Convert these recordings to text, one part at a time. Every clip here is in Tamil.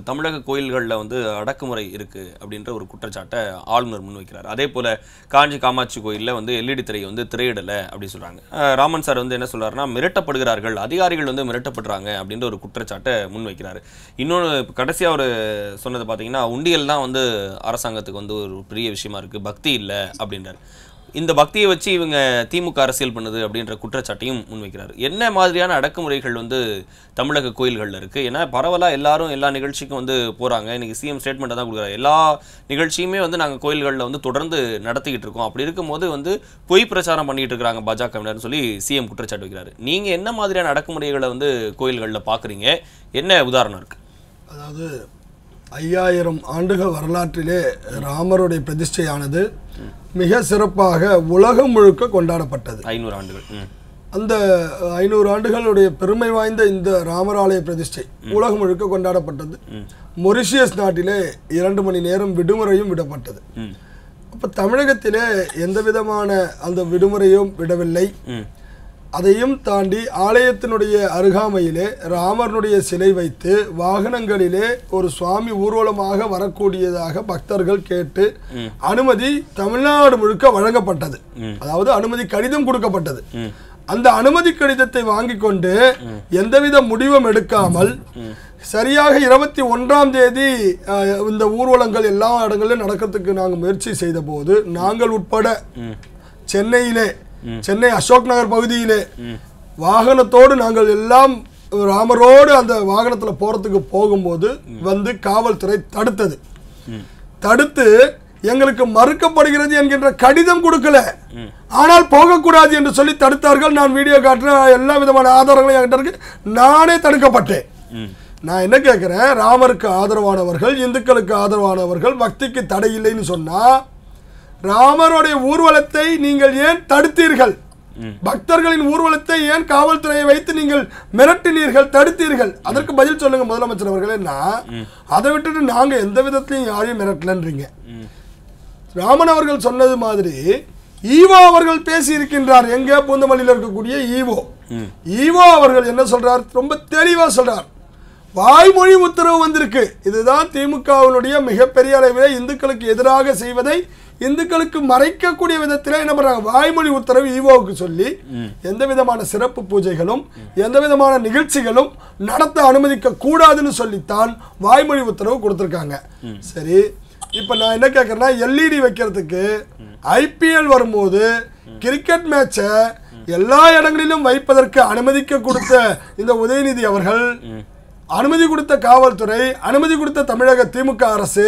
தமிழக கோயில்களில் வந்து அடக்குமுறை இருக்கு அப்படின்ற ஒரு குற்றச்சாட்டை ஆளுநர் முன்வைக்கிறார் அதே போல காஞ்சி காமாட்சி கோயிலில் வந்து எல்இடி திரையை வந்து திரையிடலை அப்படின்னு சொல்றாங்க அஹ் ராமன் சார் வந்து என்ன சொல்றாருன்னா மிரட்டப்படுகிறார்கள் அதிகாரிகள் வந்து மிரட்டப்படுறாங்க அப்படின்ற ஒரு குற்றச்சாட்டை முன்வைக்கிறாரு இன்னொன்று கடைசியாக ஒரு சொன்னது பார்த்தீங்கன்னா உண்டியல் தான் வந்து அரசாங்கத்துக்கு வந்து ஒரு பெரிய விஷயமா இருக்கு பக்தி இல்லை அப்படின்றாரு இந்த பக்தியை வச்சு இவங்க திமுக அரசியல் பண்ணுது அப்படின்ற குற்றச்சாட்டையும் முன்வைக்கிறார் என்ன மாதிரியான அடக்குமுறைகள் வந்து தமிழக கோயில்களில் இருக்கு ஏன்னா பரவலா எல்லாரும் எல்லா நிகழ்ச்சிக்கும் வந்து போறாங்க இன்னைக்கு சிஎம் ஸ்டேட்மெண்ட்டை தான் கொடுக்குறாரு எல்லா நிகழ்ச்சியுமே வந்து நாங்கள் கோயில்களில் வந்து தொடர்ந்து நடத்திக்கிட்டு இருக்கோம் அப்படி இருக்கும்போது வந்து பொய் பிரச்சாரம் பண்ணிட்டு இருக்காங்க பாஜகவினர்னு சொல்லி சிஎம் குற்றச்சாட்டு வைக்கிறாரு நீங்க என்ன மாதிரியான அடக்குமுறைகளை வந்து கோயில்களில் பார்க்குறீங்க என்ன உதாரணம் இருக்கு அதாவது ஐயாயிரம் ஆண்டுகள் வரலாற்றிலே ராமருடைய பிரதிஷ்டையானது மிக சிறப்பாக உலகம் முழுக்க கொண்டாடப்பட்டது ஐநூறு ஆண்டுகள் ம் அந்த ஐநூறு ஆண்டுகளுடைய பெருமை வாய்ந்த இந்த ராமர் ஆலய பிரதிஷ்டை உலகம் முழுக்க கொண்டாடப்பட்டது மொரிஷியஸ் நாட்டிலே இரண்டு மணி நேரம் விடுமுறையும் விடப்பட்டது ம் அப்போ தமிழகத்திலே எந்த விதமான அந்த விடுமுறையும் விடவில்லை ம் அதையும் தாண்டி ஆலயத்தினுடைய அருகாமையிலே ராமனுடைய சிலை வைத்து வாகனங்களிலே ஒரு சுவாமி ஊர்வலமாக வரக்கூடியதாக பக்தர்கள் கேட்டு அனுமதி தமிழ்நாடு முழுக்க வழங்கப்பட்டது அதாவது அனுமதி கடிதம் கொடுக்கப்பட்டது அந்த அனுமதி கடிதத்தை வாங்கி கொண்டு எந்தவித முடிவும் எடுக்காமல் சரியாக இருபத்தி ஒன்றாம் தேதி அஹ், இந்த ஊர்வலங்கள் எல்லா இடங்களிலும் நடக்கிறதுக்கு நாங்கள் முயற்சி செய்த போது நாங்கள் உட்பட சென்னையிலே சென்னை அசோக் நகர் பகுதியிலே வாகனத்தோடு நாங்கள் எல்லாம் ராமரோடு அந்த வாகனத்தில் போறதுக்கு போகும்போது வந்து காவல்துறை தடுத்தது தடுத்து எங்களுக்கு மறுக்கப்படுகிறது என்கின்ற கடிதம் கொடுக்கல ஆனால் போகக்கூடாது என்று சொல்லி தடுத்தார்கள் நான் வீடியோ காட்டுறேன் எல்லா விதமான ஆதாரங்களும் என்கிட்ட இருக்கு நானே தடுக்கப்பட்டேன் ம் நான் என்ன கேட்குறேன் ராமருக்கு ஆதரவானவர்கள் இந்துக்களுக்கு ஆதரவானவர்கள் பக்திக்கு தடை இல்லைன்னு சொன்னா ராமருடைய ஊர்வலத்தை நீங்கள் ஏன் தடுத்தீர்கள் பக்தர்களின் ஊர்வலத்தை ஏன் காவல்துறையை வைத்து நீங்கள் மிரட்டினீர்கள் தடுத்தீர்கள் அதற்கு பதில் சொல்லுங்க முதலமைச்சர் அவர்களேன்னா அதை விட்டுட்டு நாங்க எந்த விதத்திலையும் யாரையும் மிரட்டலன்றீங்க ராமன் அவர்கள் சொன்னது மாதிரி ஈவோ அவர்கள் பேசி இருக்கின்றார் எங்க பூந்தமல்லியில் இருக்கக்கூடிய ஈவோ ஈவோ அவர்கள் என்ன சொல்றார் ரொம்ப தெளிவா சொல்றார் வாய்மொழி உத்தரவு வந்திருக்கு இதுதான் திமுகவினுடைய மிகப்பெரிய அளவில் இந்துக்களுக்கு எதிராக செய்வதை இந்துக்களுக்கு மறைக்கக்கூடிய விதத்தில் என்ன பண்றாங்க வாய்மொழி உத்தரவு ஈவோவுக்கு சொல்லி எந்த விதமான சிறப்பு பூஜைகளும் எந்த விதமான நிகழ்ச்சிகளும் நடத்த அனுமதிக்க கூடாதுன்னு சொல்லித்தான் வாய்மொழி உத்தரவு கொடுத்திருக்காங்க சரி இப்போ நான் என்ன கேட்குறேன்னா எல்இடி வைக்கிறதுக்கு ஐபிஎல் வரும்போது கிரிக்கெட் மேட்சை எல்லா இடங்களிலும் வைப்பதற்கு அனுமதிக்க கொடுத்த இந்த உதயநிதி அவர்கள் அனுமதி கொடுத்த காவல்துறை அனுமதி கொடுத்த தமிழக திமுக அரசு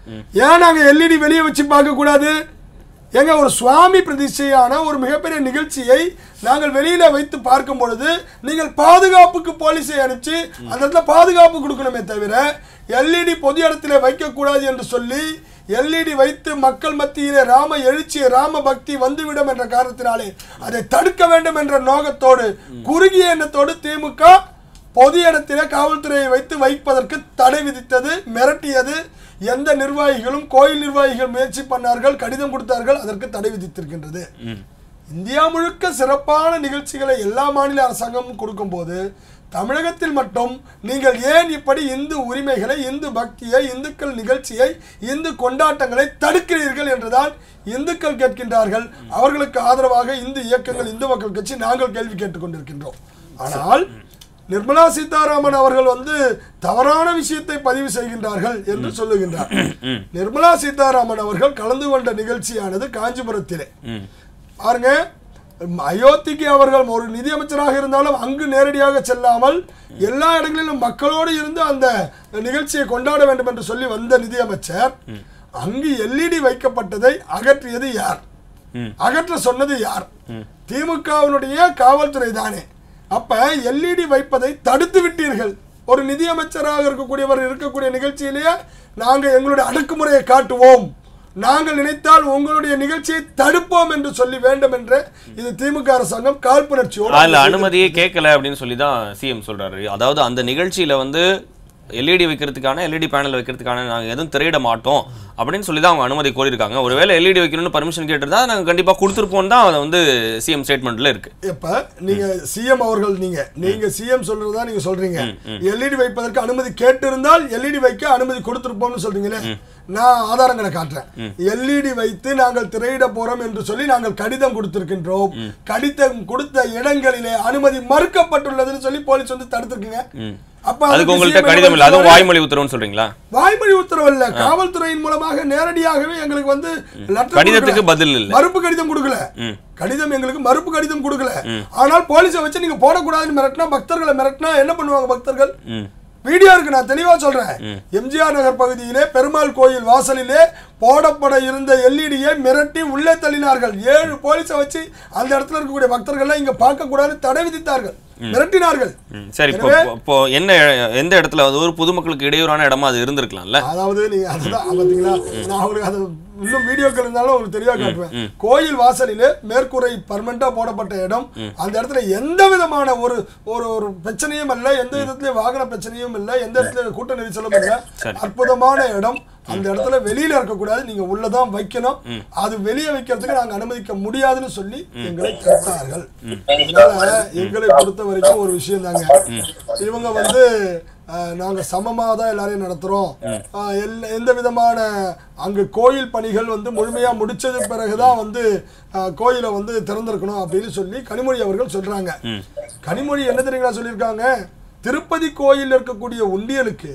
ஏன் நாங்க எல்இடி வெளியே வச்சு பார்க்க கூடாது ஏங்க ஒரு சுவாமி பிரதிஷ்டையான ஒரு மிகப்பெரிய நிகழ்ச்சியை நாங்கள் வெளியில வைத்து பார்க்கும் பொழுது நீங்கள் பாதுகாப்புக்கு போலீஸை அனுப்பிச்சு அந்த இடத்துல பாதுகாப்பு கொடுக்கணுமே தவிர எல்இடி பொது இடத்துல வைக்கக்கூடாது என்று சொல்லி எல்இடி வைத்து மக்கள் மத்தியிலே ராம எழுச்சி ராம பக்தி வந்துவிடும் என்ற காரணத்தினாலே அதை தடுக்க வேண்டும் என்ற நோக்கத்தோடு குறுகிய எண்ணத்தோடு திமுக பொது இடத்திலே காவல்துறையை வைத்து வைப்பதற்கு தடை விதித்தது மிரட்டியது எந்த நிர்வாகிகளும் கோயில் நிர்வாகிகள் முயற்சி பண்ணார்கள் கடிதம் கொடுத்தார்கள் அதற்கு தடை விதித்திருக்கின்றது இந்தியா முழுக்க சிறப்பான நிகழ்ச்சிகளை எல்லா மாநில அரசாங்கமும் கொடுக்கும்போது தமிழகத்தில் மட்டும் நீங்கள் ஏன் இப்படி இந்து உரிமைகளை இந்து பக்தியை இந்துக்கள் நிகழ்ச்சியை இந்து கொண்டாட்டங்களை தடுக்கிறீர்கள் என்றுதான் இந்துக்கள் கேட்கின்றார்கள் அவர்களுக்கு ஆதரவாக இந்து இயக்கங்கள் இந்து மக்கள் கட்சி நாங்கள் கேள்வி கேட்டுக்கொண்டிருக்கின்றோம் ஆனால் நிர்மலா சீதாராமன் அவர்கள் வந்து தவறான விஷயத்தை பதிவு செய்கின்றார்கள் என்று சொல்லுகின்றார் நிர்மலா சீதாராமன் அவர்கள் கலந்து கொண்ட நிகழ்ச்சியானது காஞ்சிபுரத்திலே ம் பாருங்க ம், அயோத்திக்கு அவர்கள் ஒரு நிதியமைச்சராக இருந்தாலும் அங்கு நேரடியாக செல்லாமல் எல்லா இடங்களிலும் மக்களோடு இருந்து அந்த நிகழ்ச்சியை கொண்டாட வேண்டும் என்று சொல்லி வந்த நிதியமைச்சர் அங்கு எல்இடி வைக்கப்பட்டதை அகற்றியது யார் ம். அகற்ற சொன்னது யார் திமுகவினுடைய காவல்துறை தானே அப்ப எல்இடி வைப்பதை தடுத்து விட்டீர்கள் ஒரு நிதியமைச்சராக இருக்கக்கூடியவர் இருக்கக்கூடிய நிகழ்ச்சியிலேயே நாங்க எங்களுடைய அடக்குமுறையை காட்டுவோம் நாங்கள் நினைத்தால் உங்களுடைய நிகழ்ச்சியை தடுப்போம் என்று சொல்லி வேண்டும் என்று இது திமுக அரசாங்கம் காழ்ப்புணர்ச்சியோடு அதுல அனுமதியே கேட்கல அப்படின்னு சொல்லி தான் சிஎம் சொல்றாரு அதாவது அந்த நிகழ்ச்சியில வந்து எல்இடி வைக்கிறதுக்கான எல்இடி பேனல் வைக்கிறதுக்கான நாங்க எதுவும் திரையிட மாட்டோம் அப்படின்னு சொல்லி தான் அவங்க அனுமதி கோரியிருக்காங்க ஒருவேளை எல்இடி வைக்கணும்னு பர்மிஷன் கேட்டிருந்தா நாங்க கண்டிப்பா கொடுத்துருப்போம் தான் அதை வந்து சிஎம் ஸ்டேட்மெண்ட்ல இருக்கு இப்ப நீங்க சிஎம் அவர்கள் நீங்க நீங்க சிஎம் சொல்றதா நீங்க சொல்றீங்க எல்இடி வைப்பதற்கு அனுமதி கேட்டிருந்தால் எல்இடி வைக்க அனுமதி கொடுத்திருப்போம்னு சொல்றீங்களே நான் ஆதாரங்களை காட்டுறேன் எல்இடி வைத்து நாங்கள் திரையிட போறோம் என்று சொல்லி நாங்கள் கடிதம் கொடுத்திருக்கின்றோம் கடிதம் கொடுத்த இடங்களிலே அனுமதி மறுக்கப்பட்டுள்ளதுன்னு சொல்லி போலீஸ் வந்து தடுத்திருக்குங்க அப்ப அதுக்கு அதுக்கு உங்கள்கிட்ட CM கடிதம் இல்லை அதுவும் சொல்றாரு, வாய்மொழி உத்தரவுன்னு சொல்றீங்களா வாய்மொழி உத்தரவு இல்ல காவல்துறையின் மூலமாக நேரடியாகவே எங்களுக்கு வந்து letter கடிதத்துக்கு கொடுக்கல. பதில் இல்லை மறுப்பு கடிதம் கொடுக்கல கடிதம் எங்களுக்கு மறுப்பு கடிதம் கொடுக்கல ஆனால் போலீஸை வச்சு நீங்க போடக்கூடாதுன்னு மிரட்டினா பக்தர்களை மிரட்டினா என்ன பண்ணுவாங்க பக்தர்கள் ம் வீடியோ இருக்கு நான் தெளிவா சொல்றேன் எம்ஜிஆர் நகர் பகுதியிலே பெருமாள் கோயில் வாசலிலே போடப்பட இருந்த எல்இடியை மிரட்டி உள்ளே தள்ளினார்கள் ஏழு போலீஸை வச்சு அந்த இடத்துல இருக்கக்கூடிய பக்தர்கள் இங்க பார்க்க கூடாதுன்னு தடை விதித்தார்கள் மிரட்டினார்கள் ம், சரி இப்போ இப்போ என்ன எந்த இடத்துல அது ஒரு பொதுமக்களுக்கு இடையூறான இடமா அது இருந்திருக்கலாம்ல அதாவது நீங்க அதுதான் பாத்தீங்களா நான் அவருக்கு அது இன்னும் வீடியோக்கள் இருந்தாலும் உங்களுக்கு தெளிவா காட்டுவேன் கோயில் வாசலிலே மேற்கூரை பர்மனண்டா போடப்பட்ட இடம் அந்த இடத்துல எந்த விதமான ஒரு ஒரு ஒரு பிரச்சனையும் இல்லை எந்த விதத்திலயும் வாகன பிரச்சனையும் இல்லை எந்த இடத்துல கூட்ட நெரிசலும் இல்லை சரி. அற்புதமான இடம் அந்த இடத்துல வெளியில இருக்கக்கூடாது நீங்க உள்ளதான் வைக்கணும் அது வெளியே வைக்கிறதுக்கு நாங்க அனுமதிக்க முடியாதுன்னு சொல்லி எங்களை கேட்டார்கள் அதனால எங்களை பொறுத்த வரைக்கும் ஒரு விஷயம் தாங்க இவங்க வந்து அஹ், நாங்க சமமா தான் எல்லாரையும் நடத்துறோம் அஹ், எல்ல- எந்த விதமான அங்க கோயில் பணிகள் வந்து முழுமையா முடிச்சது பிறகுதான் வந்து அஹ், கோயிலை வந்து திறந்திருக்கணும் அப்படின்னு சொல்லி கனிமொழி அவர்கள் சொல்றாங்க கனிமொழி என்ன தெரியுங்களா சொல்லியிருக்காங்க திருப்பதி கோயில் இருக்கக்கூடிய உண்டியலுக்கு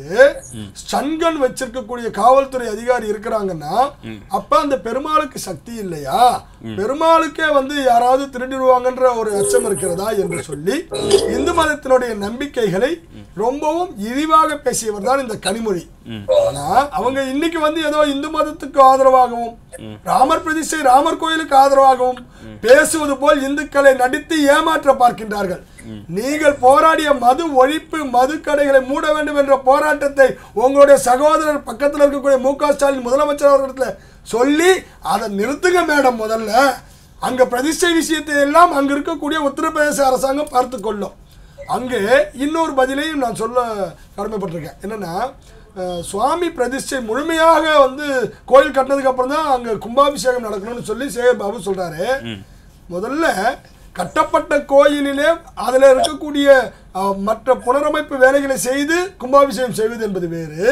சன்கன் வச்சிருக்கக்கூடிய காவல்துறை அதிகாரி இருக்கிறாங்கன்னா அப்ப அந்த பெருமாளுக்கு சக்தி இல்லையா பெருமாளுக்கே வந்து யாராவது திருடிடுவாங்கன்ற ஒரு அச்சம் இருக்கிறதா என்று சொல்லி இந்து மதத்தினுடைய நம்பிக்கைகளை ரொம்பவும் இழிவாக பேசியவர் தான் இந்த கனிமொழி ஆனா அவங்க இன்னைக்கு வந்து ஏதோ இந்து மதத்துக்கு ஆதரவாகவும் ராமர் பிரதிஷ்டை ராமர் கோயிலுக்கு ஆதரவாகவும் பேசுவது போல் இந்துக்களை நடித்து ஏமாற்ற பார்க்கின்றார்கள் நீங்கள் போராடிய மது ஒழிப்பு மது கடைகளை மூட வேண்டும் என்ற போராட்டத்தை உங்களுடைய சகோதரர் பக்கத்தில் இருக்கக்கூடிய மு க ஸ்டாலின் முதலமைச்சர் அவர்களிடத்துல சொல்லி அதை நிறுத்துங்க மேடம் முதல்ல அங்க பிரதிஷ்டை விஷயத்தை எல்லாம் அங்க இருக்கக்கூடிய உத்தரப்பிரதேச அரசாங்கம் பார்த்து கொள்ளும் அங்கே இன்னொரு பதிலையும் நான் சொல்ல கடமைப்பட்டிருக்கேன் என்னன்னா அஹ், சுவாமி பிரதிஷ்டை முழுமையாக வந்து கோயில் கட்டினதுக்கு அப்புறம் தான் அங்க கும்பாபிஷேகம் நடக்கணும்னு சொல்லி சேகர் பாபு சொல்றாரு முதல்ல கட்டப்பட்ட கோயிலிலே அதில் இருக்கக்கூடிய அஹ், மற்ற புனரமைப்பு வேலைகளை செய்து கும்பாபிஷேகம் செய்வது என்பது வேறு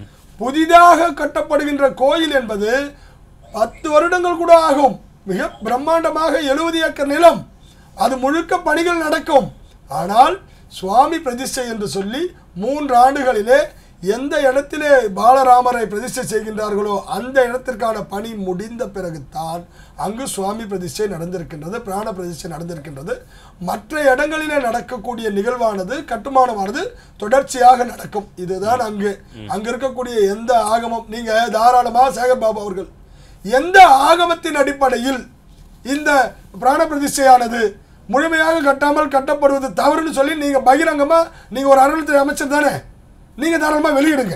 புதிதாக கட்டப்படுகின்ற கோயில் என்பது பத்து வருடங்கள் கூட ஆகும் மிக பிரம்மாண்டமாக எழுபது ஏக்கர் நிலம் அது முழுக்க பணிகள் நடக்கும் ஆனால் சுவாமி பிரதிஷ்டை என்று சொல்லி மூன்று ஆண்டுகளிலே எந்த இடத்திலே பாலராமரை பிரதிஷ்டை செய்கின்றார்களோ அந்த இடத்திற்கான பணி முடிந்த பிறகுதான் அங்கு சுவாமி பிரதிஷ்டை நடந்திருக்கின்றது பிராண பிரதிஷ்டை நடந்திருக்கின்றது மற்ற இடங்களிலே நடக்கக்கூடிய நிகழ்வானது கட்டுமானமானது தொடர்ச்சியாக நடக்கும் இதுதான் அங்கு அங்க இருக்கக்கூடிய எந்த ஆகமம் நீங்க தாராளமாக சேகர் பாபு அவர்கள் எந்த ஆகமத்தின் அடிப்படையில் இந்த பிராண பிரதிஷ்டையானது முழுமையாக கட்டாமல் கட்டப்படுவது தவறுன்னு சொல்லி நீங்க பகிரங்கமா நீங்க ஒரு அறநிலையத்துறை அமைச்சர் தானே நீங்க தாராளமா வெளியிடுங்க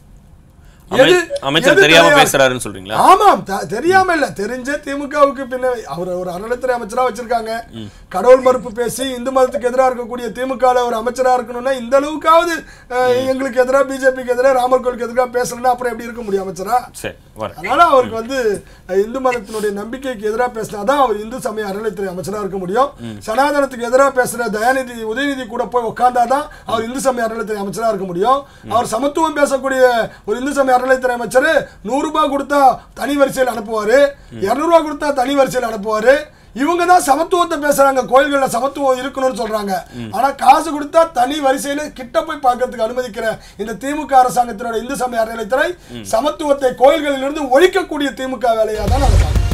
அமை- எது- அமைச்சர் எது தெரியாம கிடையாது? பேசுறாருன்னு சொல்றீங்களா ஆமாம் த- தெரியாம இல்ல தெரிஞ்ச திமுகவுக்கு பின்ன அவர் ஒரு அறநிலைத்துறை அமைச்சரா வச்சிருக்காங்க கடவுள் மறுப்பு பேசி இந்து மதத்துக்கு எதிராக இருக்கக்கூடிய திமுக ஒரு அமைச்சரா இருக்கணும்னா இந்த அளவுக்காவது அஹ், எங்களுக்கு எதிராக பிஜேபிக்கு எதிராக ராமர் கோயிலுக்கு எதிராக பேசலன்னா அப்புறம் எப்படி இருக்க முடியும் அமைச்சரா சரி வரேன் அதனால அவருக்கு வந்து அஹ், இந்து மதத்தினுடைய நம்பிக்கைக்கு எதிராக பேசினாதான் அவர் இந்து சமய அறநிலைத்துறை அமைச்சரா இருக்க முடியும் சனாதனத்துக்கு எதிராக பேசுற தயாநிதி உதயநிதி கூட போய் உட்கார்ந்தாதான் அவர் இந்து சமய அறநிலைத்துறை அமைச்சரா இருக்க முடியும் அவர் சமத்துவம் பேசக்கூடிய ஒரு இந்து சமய அறநிலைத்துறை அமைச்சர் நூறு ரூபாய் கொடுத்தா தனி வரிசையில் அனுப்புவாரு இருநூறு ரூபாய் கொடுத்தா தனி வரிசையில் அனுப்புவாரு இவங்க தான் சமத்துவத்தை பேசுறாங்க கோயில்கள்ல சமத்துவம் இருக்கணும்னு சொல்றாங்க ஆனா காசு கொடுத்தா தனி வரிசையில கிட்ட போய் பார்க்கறதுக்கு அனுமதிக்கிற இந்த திமுக அரசாங்கத்தினோட இந்து சமய அறநிலைத்துறை சமத்துவத்தை கோயில்களிலிருந்து ஒழிக்கக்கூடிய திமுக வேலையா தான் நாங்க பார்க்கிறோம்